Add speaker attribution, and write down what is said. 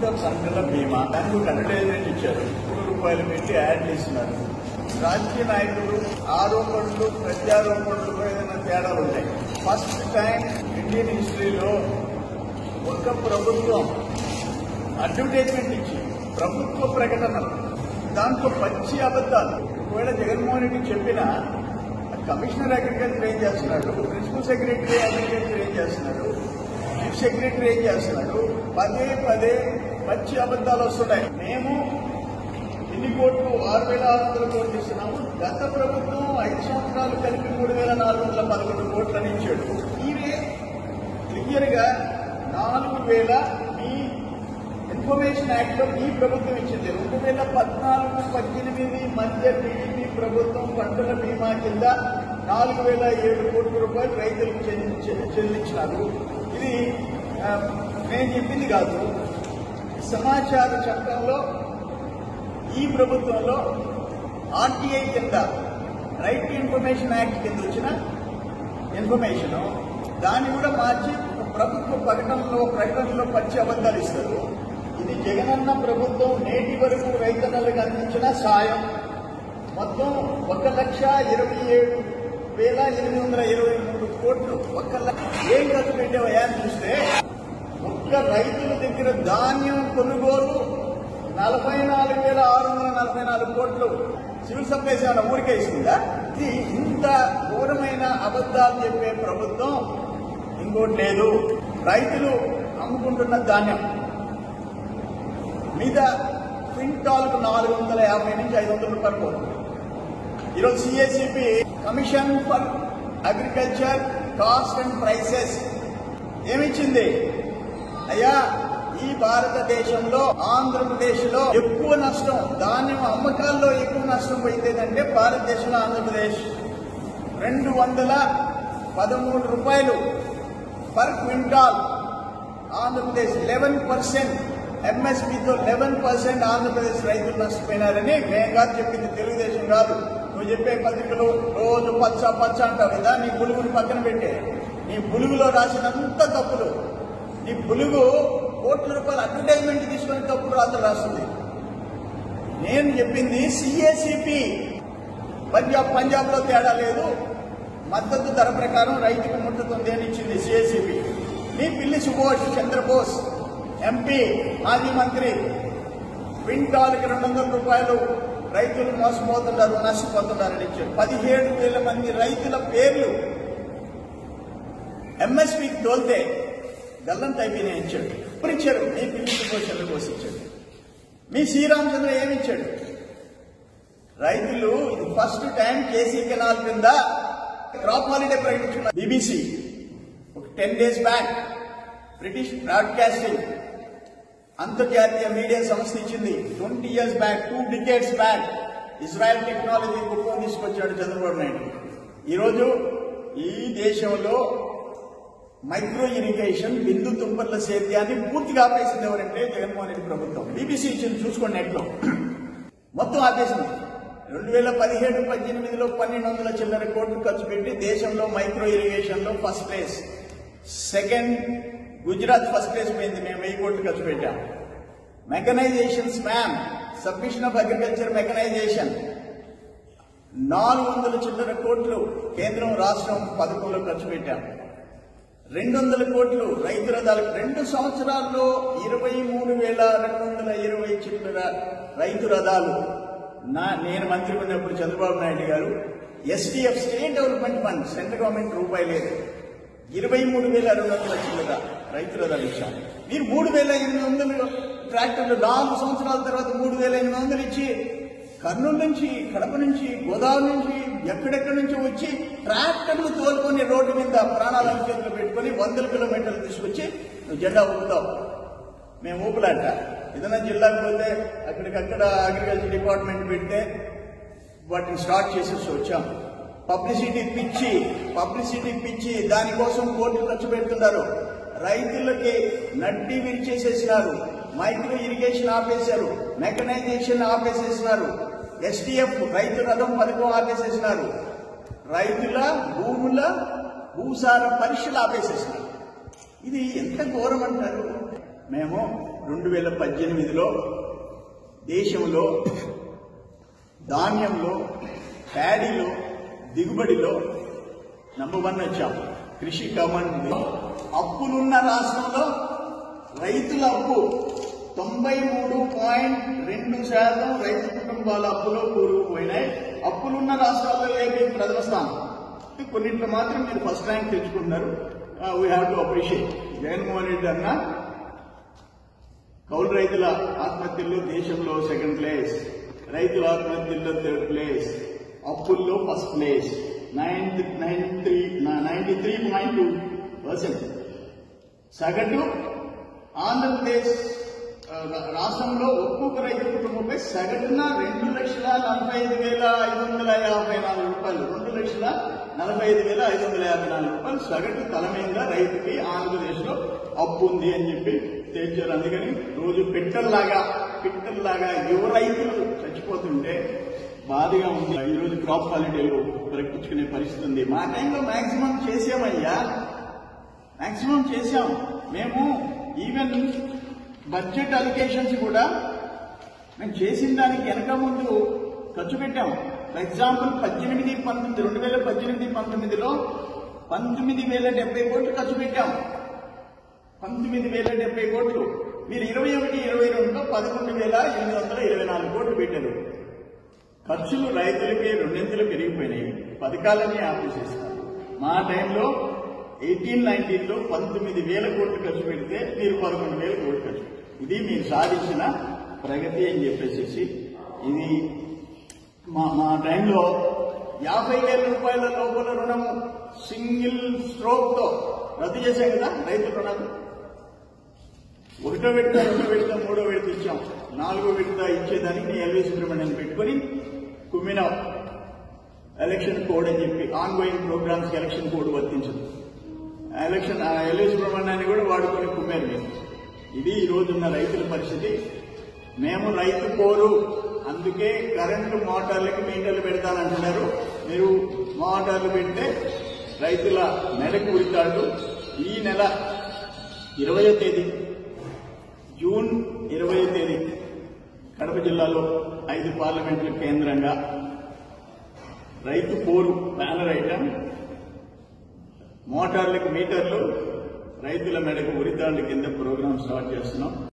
Speaker 1: పంట పంటల బీమా దానికి ఒక అడ్వర్టైజ్మెంట్ ఇచ్చారు కోటి రూపాయలు పెట్టి యాడ్లు ఇస్తున్నారు రాజకీయ నాయకులు ఆరోపణలు ప్రత్యారోపణలు ఏదైనా తేడాలు ఉంటాయి ఫస్ట్ టైం ఇండియన్ హిస్టరీలో ఒక ప్రభుత్వం అడ్వర్టైజ్మెంట్ ఇచ్చి ప్రభుత్వ ప్రకటనలు దాంట్లో పచ్చి అబద్ధాలు ఒకవేళ జగన్మోహన్ రెడ్డి చెప్పిన కమిషనర్ అగ్రికల్చర్ ఏం చేస్తున్నాడు ప్రిన్సిపల్ సెక్రటరీ అగ్రికల్చర్ ఏం చేస్తున్నాడు చీఫ్ సెక్రటరీ ఏం చేస్తున్నాడు పదే పదే పచ్చి అబద్ధాలు వస్తున్నాయి మేము ఎన్ని కోట్లు ఆరు వేల ఆరు వందల కోట్లు ఇస్తున్నాము గత ప్రభుత్వం ఐదు సంవత్సరాలు కలిపి మూడు వేల నాలుగు వందల పదకొండు కోట్లని ఇచ్చాడు ఇవే క్లియర్ గా నాలుగు వేల మీ ఇన్ఫర్మేషన్ యాక్ట్ లో ఈ ప్రభుత్వం ఇచ్చింది రెండు వేల పద్నాలుగు పద్దెనిమిది మధ్య టీడీపీ ప్రభుత్వం పంటల బీమా కింద నాలుగు వేల ఏడు కోట్ల రూపాయలు రైతులకు చెల్లి- చెల్లించినారు ఇది ఆ, నేను చెప్పింది కాదు సమాచార చట్టంలో ఈ ప్రభుత్వంలో ఆర్టీఐ కింద రైట్ టు ఇన్ఫర్మేషన్ యాక్ట్ కింద వచ్చిన ఇన్ఫర్మేషన్ దాన్ని కూడా మార్చి ఒక ప్రభుత్వ ప్రకటనలో ప్రకటనలో పచ్చి అబద్ధాలు ఇస్తారు ఇది జగనన్న ప్రభుత్వం నేటి వరకు రైతన్నలకు అందించిన సాయం మొత్తం ఒక లక్ష ఇరవై ఏడు వేల ఎనిమిది వందల ఇరవై మూడు కోట్లు ఒక లక్ష ఏం ఖర్చు పెట్టావయ్యా అని చూస్తే ఒక్క రైతుల దగ్గర ధాన్యం కొనుగోలు నలభై నాలుగు వేల ఆరు వందల నలభై నాలుగు కోట్లు సివిల్ సప్లైస్ ఏమైనా ఊరికే ఇస్తుందా ఇది ఇంత ఘోరమైన అబద్ధాలు చెప్పే ప్రభుత్వం ఇంకోటి లేదు రైతులు అమ్ముకుంటున్న ధాన్యం మీద క్వింటాల్కు నాలుగు వందల యాభై నుంచి ఐదు వందల రూపాయలు పోతుంది ఈరోజు CSCP commission for agriculture cost and prices ఏమిచ్చింది అయ్యా ఈ భారతదేశంలో ఆంధ్రప్రదేశ్ లో ఎక్కువ నష్టం ధాన్యం అమ్మకాల్లో ఎక్కువ నష్టం పోయిందంటే భారతదేశంలో ఆంధ్రప్రదేశ్ రెండు వందల పదమూడు రూపాయలు per quintal Andhra Pradesh eleven percent ఎంఎస్పీతో లెవెన్ పర్సెంట్ ఆంధ్రప్రదేశ్ రైతులు నష్టపోయినారని మేము కాదు చెప్పింది తెలుగుదేశం కాదు నువ్వు చెప్పే పత్రికలు రోజు పచ్చ పచ్చ అంటావు కదా నీ బులుగుని పక్కన పెట్టే నీ బులుగులో రాసినంత తప్పులు నీ బులుగు కోట్ల రూపాయల అడ్వర్టైజ్మెంట్ తీసుకొని తప్పుడు రాత్రులు రాస్తుంది నేను చెప్పింది సిఏసిపి పంజాబ్ పంజాబ్ లో తేడా లేదు మద్దతు ధర ప్రకారం రైతుకు ముట్టుతుంది అని ఇచ్చింది సిఎసిపి మీ పిల్లి సుభాష్ చంద్రబోస్ ఎంపీ మాజీ మంత్రి క్వింటాల్కి రెండు వందల రూపాయలు రైతులు మోసపోతున్నారు నష్టపోతున్నారని ఇచ్చారు పదిహేడు వేల మంది రైతుల పేర్లు ఎంఎస్పీకి తోలితే గల్లం టైపీనే ఇచ్చాడు ఇప్పుడు ఇచ్చారు మీ పిల్లి సుభాష్ చంద్రబోస్ ఇచ్చాడు మీ శ్రీరామచంద్ర ఏమి ఇచ్చాడు రైతులు ఇది ఫస్ట్ టైం కేసీ కెనాల్ కింద క్రాప్ హాలిడే ప్రకటించుకున్నారు బీబీసీ ఒక ten days back British broadcasting అంతర్జాతీయ మీడియా సంస్థ ఇచ్చింది twenty years back two decades back Israel technology గొప్ప తీసుకొచ్చాడు చంద్రబాబు నాయుడు ఈరోజు ఈ దేశంలో మైక్రో ఇరిగేషన్ బిందు తుంపర్ల సేద్యాన్ని పూర్తిగా ఆపేసింది ఎవరంటే జగన్మోహన్ రెడ్డి ప్రభుత్వం బీబీసీ ఇచ్చింది చూసుకోండి నెట్లో మొత్తం ఆపేసింది రెండు వేల పదిహేడు పద్దెనిమిదిలో పన్నెండు వందల చిల్లర కోట్లు ఖర్చు పెట్టి దేశంలో మైక్రో ఇరిగేషన్ లో first place second Gujarat first place పోయింది మేము వెయ్యి కోట్లు ఖర్చు పెట్టాం mechanisation SMAM submission of agriculture mechanisation నాలుగు వందల చిల్లర కోట్లు కేంద్రం రాష్ట్రం పథకంలో ఖర్చు పెట్టాం రెండు వందల కోట్లు రైతు రథాలకు రెండు సంవత్సరాల్లో ఇరవై మూడు వేల రెండు వందల ఇరవై చిల్లర రైతు రథాలు నా నేను మంత్రి ఉన్నప్పుడు Chandrababu Naidu garu STF state development fund central government రూపాయి లేదు ఇరవై మూడు వేల రెండు వందల చిల్లర రైతు రథాలు ఇచ్చాం మీరు మూడు వేల ఎనిమిది వందలు ట్రాక్టర్లు నాలుగు సంవత్సరాల తర్వాత మూడు వేల ఎనిమిది వందలు ఇచ్చి కర్నూలు నుంచి కడప నుంచి గోదావరి నుంచి ఎక్కడెక్కడి నుంచి వచ్చి ట్రాక్టర్లు తోలుకొని రోడ్డు మీద ప్రాణాలను చేతులు పెట్టుకొని వందల కిలోమీటర్లు తీసుకొచ్చి నువ్వు జెండా ఊపుతావు మేము ఊపులాట ఏదైనా జిల్లాకు పోతే అక్కడికక్కడ అగ్రికల్చర్ డిపార్ట్మెంట్ పెడితే వాటిని స్టార్ట్ చేసేసి వచ్చాం పబ్లిసిటీ పిచ్చి పబ్లిసిటీ పిచ్చి దానికోసం కోట్లు ఖర్చు పెడుతున్నారు రైతులకి నడ్డి విరిచేసేసినారు మైక్రో ఇరిగేషన్ ఆపేశారు మెకనైజేషన్ ఆపేసేసినారు ఎస్టీఎఫ్ రైతు రథం పథకం ఆపేసేసినారు రైతుల భూముల భూసార పరీక్షలు ఆపేసేసినారు ఇది ఎంత ఘోరం అంటారు మేము రెండు వేల పద్దెనిమిదిలో దేశంలో ధాన్యంలో ప్యాడీలో దిగుబడిలో నంబర్ వన్ వచ్చాం కృషి కమాండ్ అప్పులున్న రాష్ట్రంలో రైతుల అప్పు తొంభై మూడు పాయింట్ రెండు శాతం రైతు కుటుంబాల అప్పులో కూరుకుపోయినాయి అప్పులున్న రాష్ట్రాల్లో ఏపీ ప్రథమ స్థానం కొన్నింటిలో మాత్రం మీరు ఫస్ట్ ర్యాంక్ తెచ్చుకున్నారు we have to appreciate Jaganmohan Reddy అన్న కౌలు రైతుల ఆత్మహత్యల్లో దేశంలో సెకండ్ ప్లేస్ రైతుల ఆత్మహత్యల్లో థర్డ్ ప్లేస్ అప్పుల్లో first place ninety nine three ninety three point two percent సగటు ఆంధ్రప్రదేశ్ ఆ, రాష్ట్రంలో ఒక్కొక్క రైతు కుటుంబంపై సగటున రెండు లక్షల నలభై ఐదు వేల ఐదు వందల యాభై నాలుగు రూపాయలు రెండు లక్షల నలభై ఐదు వేల ఐదు వందల యాభై నాలుగు రూపాయలు సగటు తల మీద రైతుకి ఆంధ్రప్రదేశ్ లో అప్పు ఉంది అని చెప్పి తేల్చారు అందుకని రోజు పిట్టల్లాగా పిట్టల్లాగా యువ రైతులు చచ్చిపోతుంటే బాధగా ఉంది ఈ రోజు క్రాప్ హాలిడేలు ప్రకటించుకునే పరిస్థితి ఉంది మా టైంలో మాక్సిమం చేసామయ్యా మాక్సిమం చేశాం మేము ఈవెన్ బడ్జెట్ అలికేషన్స్ కూడా మేము చేసిన దానికి వెనక ముందు ఖర్చు పెట్టాం ఫర్ ఎగ్జాంపుల్ పద్దెనిమిది పంతొమ్మిది రెండు వేల పద్దెనిమిది పంతొమ్మిదిలో పంతొమ్మిది వేల డెబ్బై కోట్లు ఖర్చు పెట్టాం పంతొమ్మిది వేల డెబ్బై కోట్లు మీరు ఇరవై ఒకటి ఇరవై రెండులో పదకొండు వేల ఎనిమిది వందల ఇరవై నాలుగు కోట్లు పెట్టారు ఖర్చులు రైతులకి రెండింతలు పెరిగిపోయినాయి పథకాలన్నీ ఆపేసేస్తారు మా టైంలో ఎయిటీన్ నైన్టీన్లో పంతొమ్మిది వేల కోట్లు ఖర్చు పెడితే మీరు పదకొండు వేల కోట్లు ఖర్చు పెట్టారు. ఇది మీరు సాధించిన ప్రగతి అని చెప్పేసి ఇది మా మా టైంలో యాభై వేల రూపాయల లోపల రుణము సింగిల్ స్ట్రోక్ తో రద్దు చేశాం కదా రైతు రుణాలు ఒకటో విడత రెండో విడత మూడో విడత ఇచ్చాం నాలుగో విడత ఇచ్చేదానికి ఎల్వి సుబ్రహ్మణ్యం పెట్టుకుని కుమ్మినాం ఎలక్షన్ కోడ్ అని చెప్పి ongoing programmes election code వర్తించదు ఆ ఎలక్షన్ ఆ ఎల్వి సుబ్రహ్మణ్యాన్ని కూడా వాడుకొని కుమ్మారు మేము ఇది ఈ రోజున్న రైతుల పరిస్థితి మేము రైతు కోరు అందుకే కరెంటు మోటార్లకి మీటర్లు పెడతానంటున్నారు మీరు మోటార్లు పెడితే రైతుల నెలకు ఉరితాడు ఈ నెల ఇరవయో తేదీ జూన్ ఇరవై తేదీ కడప జిల్లాలో ఐదు పార్లమెంట్ల కేంద్రంగా రైతు పోరు బ్యానర్ ఐటమ్ మోటార్లకు మీటర్లు రైతుల మెడకు ఉరితాండ్ల కింద ప్రోగ్రాం స్టార్ట్ చేస్తున్నాం